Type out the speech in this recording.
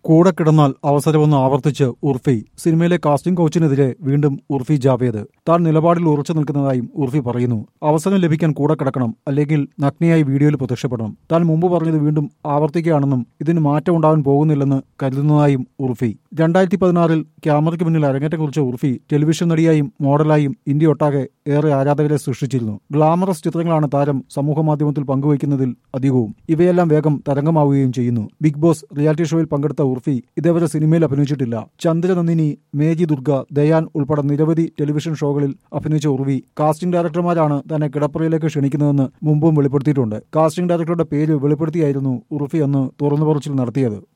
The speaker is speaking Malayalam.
കൂടെ കിടന്നാൽ അവസരമൊന്ന് ആവർത്തിച്ച് ഉർഫി സിനിമയിലെ കാസ്റ്റിംഗ് കോച്ചിനെതിരെ വീണ്ടും ഉർഫി ജാവേദ് താൻ നിലപാടിൽ ഉറച്ചു നിൽക്കുന്നതായും ഉർഫി പറയുന്നു അവസരം ലഭിക്കാൻ കൂടെ കിടക്കണം അല്ലെങ്കിൽ നഗ്നയായി വീഡിയോയിൽ പ്രത്യക്ഷപ്പെടണം താൻ മുമ്പ് പറഞ്ഞത് വീണ്ടും ആവർത്തിക്കുകയാണെന്നും ഇതിന് മാറ്റം ഉണ്ടാവാൻ പോകുന്നില്ലെന്ന് കരുതുന്നതായും ഉർഫി രണ്ടായിരത്തി പതിനാറിൽ ക്യാമറയ്ക്ക് മുന്നിൽ അരങ്ങേറ്റം കുറിച്ച ഉർഫി ടെലിവിഷൻ നടിയായും മോഡലായും ഇന്ത്യ ഒട്ടാകെ ഏറെ ആരാധകരെ സൃഷ്ടിച്ചിരുന്നു ഗ്ലാമറസ് ചിത്രങ്ങളാണ് താരം സമൂഹമാധ്യമത്തിൽ പങ്കുവയ്ക്കുന്നതിൽ അധികവും ഇവയെല്ലാം വേഗം തരംഗമാവുകയും ചെയ്യുന്നു ബിഗ് ബോസ് റിയാലിറ്റി ഷോയിൽ പങ്കെടുത്ത ഉർഫി ഇതേവരെ സിനിമയിൽ അഭിനയിച്ചിട്ടില്ല ചന്ദ്രനന്ദിനി മേജി ദുർഗ ദയാൻ ഉൾപ്പെടെ നിരവധി ടെലിവിഷൻ ഷോകളിൽ അഭിനയിച്ച ഉർവി കാസ്റ്റിംഗ് ഡയറക്ടർമാരാണ് തന്നെ കിടപ്പറയിലേക്ക് ക്ഷണിക്കുന്നതെന്ന് മുമ്പും വെളിപ്പെടുത്തിയിട്ടുണ്ട് കാസ്റ്റിംഗ് ഡയറക്ടറുടെ പേര് വെളിപ്പെടുത്തിയായിരുന്നു ഉർഫി അന്ന് തുറന്നു പറച്ചിൽ നടത്തിയത്